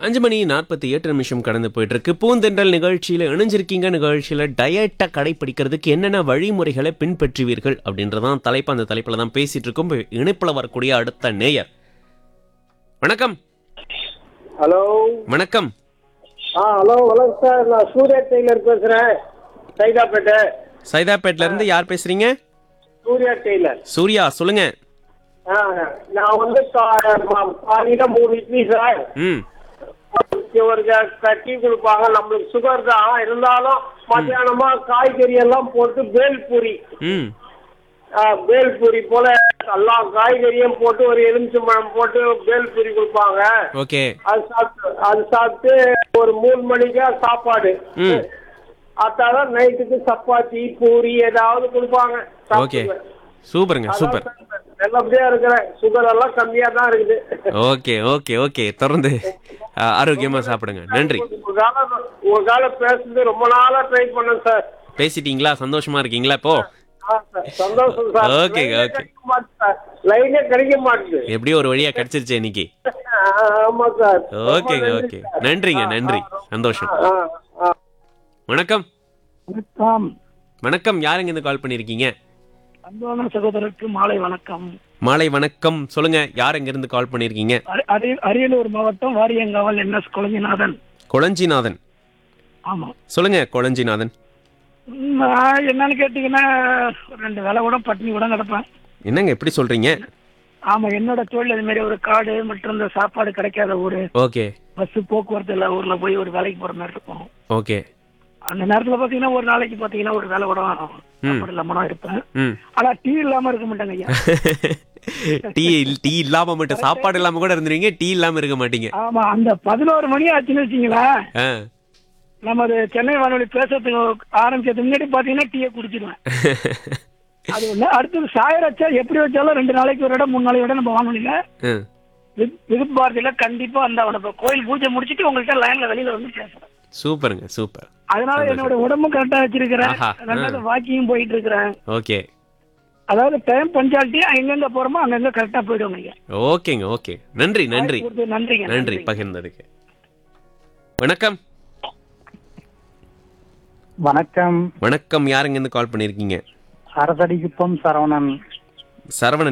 அஞ்சு மணி நாற்பத்தி எட்டு நிமிஷம் கடந்து போயிட்டு இருக்கு பூந்தென்றல் நிகழ்ச்சியில இணைஞ்சிருக்கீங்க நிகழ்ச்சியில டயட்டை கடைபிடிக்கிறதுக்கு என்னென்ன வழிமுறைகளை பின்பற்றுவீர்கள் அப்படின்றதான் தலைப்பு அந்த தலைப்புல தான் பேசிட்டு இருக்கோம் இப்ப இணைப்புல வரக்கூடிய அடுத்த நேயர் வணக்கம் ஹலோ வணக்கம் ஆ ஹலோ வணக்கம் சார் நான் சூர்யா டெய்லர் பேசுறேன் சைதாப்பேட்டை சைதாப்பேட்ல இருந்து யார் பேசுறீங்க சூர்யா டெய்லர் சூர்யா சொல்லுங்க ஆ நான் வந்து கா- ம- காலையில மூணு இட்லி சார் ம் ஒரு க- க- டீ கொடுப்பாங்க நம்மளுக்கு சுகர் தான் இருந்தாலும் மத்தியானமா காய்கறி எல்லாம் போட்டு பேல்பூரி ம் ஆ, பேல்பூரி போல எல்லா காய்கறியும் போட்டு ஒரு எலுமிச்சம்பழம் போட்டு பேல்பூரி கொடுப்பாங்க ஓகே அது சாப்பிட்டு அது சாப்பிட்டு ஒரு மூணு மணிக்கா சாப்பாடு ம். அதான் நைட்டுக்கு சப்பாத்தி பூரி ஏதாவது கொடுப்பாங்க ஓகே சாப்பிடுவேன். சூப்பருங்க அதான் சூப்பர் சார், நல்லபடியா இருக்கிறேன் சுகர் எல்லாம் கம்மியா தான் இருக்குது ஓகே ஓகே ஓகே தொடர்ந்து ஆ, ஆரோக்கியமா சாப்பிடுங்க நன்றி உங்க கால உங்க கால பேசுறது ரொம்ப நாளா ட்ரை பண்ணேன் சார் பேசிட்டீங்களா சந்தோஷமா இருக்கீங்களா இப்போ ஆ, சார், சந்தோஷம் சார் ஓகே, லைனே ஓகே. கிடைக்க மாட்டுது சார். லைனே கிடைக்க மாட்டுது எப்படியோ ஒரு வழியா கிடைச்சிருச்சு இன்னைக்கு ஆ, ஆமா சார் ஓகேங்க ரொம்ப ஓகே நன்றி சார். நன்றிங்க ஆ, நன்றி ஆ, சந்தோஷம் ஆ, ஆ. வணக்கம் வணக்கம் வணக்கம் யாருங்க இருந்து கால் பண்ணிருக்கீங்க அன்பான சகோதரருக்கு மாலை வணக்கம் மாலை வணக்கம் சொல்லுங்க யார் எங்க இருந்து கால் பண்ணிருக்கீங்க அரி- அரி- அரியலூர் மாவட்டம் வாரியங்காவல் என் எஸ் குழஞ்சிநாதன் கொளஞ்சிநாதன் ஆமா சொல்லுங்க கொளஞ்சிநாதன் நான் என்னன்னு கேட்டீங்கன்னா ஒரு ரெண்டு வேலை கூட பட்டினி கூட கிடப்பேன் என்னங்க எப்படி சொல்றீங்க ஆமா என்னோட தொழில் இது மாதிரி ஒரு காடு மற்றும் இந்த சாப்பாடு கிடைக்காத ஊரு ஓகே பஸ் போக்குவரத்து இல்ல ஊர்ல போய் ஒரு வேலைக்கு போற மாதிரி இருக்கும் ஓகே அந்த நேரத்துல பாத்தீங்கன்னா ஒரு நாளைக்கு பாத்தீங்கன்னா ஒரு வேலை கூட சாப்பாடு இல்லாம தான் இருப்பேன் ம் ஆனா டீ இல்லாம இருக்க மாட்டாங்க ஐயா டீ டீ இல்லாம மட்டும் சாப்பாடு இல்லாம கூட இருந்துருவீங்க டீ இல்லாம இருக்க மாட்டீங்க ஆமா அந்த பதினோரு மணி ஆச்சுன்னு வச்சீங்களேன் ஆ. நமது சென்னை வானொலி பேசுறதுக்கு ஆரம்பிச்சதுக்கு முன்னாடி பாத்தீங்கன்னா டீயை குடிச்சிடுவேன் அது ஒண்ணு அடுத்தது சாயர் வச்சா எப்படி வச்சாலும் ரெண்டு நாளைக்கு ஒரு இடம் மூணு நாளைக்கு விட நம்ம வாங்கணுங்க ம். விருப் பாரதியில கண்டிப்பா அந்த அவனை கோயில் பூஜை முடிச்சிட்டு உங்கள்கிட்ட லைன்ல வெளியில வந்து பேசுறேன் சூப்பருங்க சூப்பர் அதனால என்னோட உடம்பும் கரெக்டா வச்சிருக்கிறேன் ஆஹா, ரெண்டாவது வாக்கிங் போயிட்டு இருக்கிறேன் ஓகே அதாவது டைம் பஞ்சாலிட்டி எங்கெங்க போறோமோ அங்கங்க கரெக்டா போயிடுவோம் ஐயா ஓகேங்க ஓகே நன்றி நன்றி கொடுத்து நன்றிங்க நன்றி பகிர்ந்ததுக்கு வணக்கம் வணக்கம் வணக்கம் யாருங்க இருந்து கால் பண்ணிருக்கீங்க அரசடிக்குப்பம் சரவணன் சரவணன்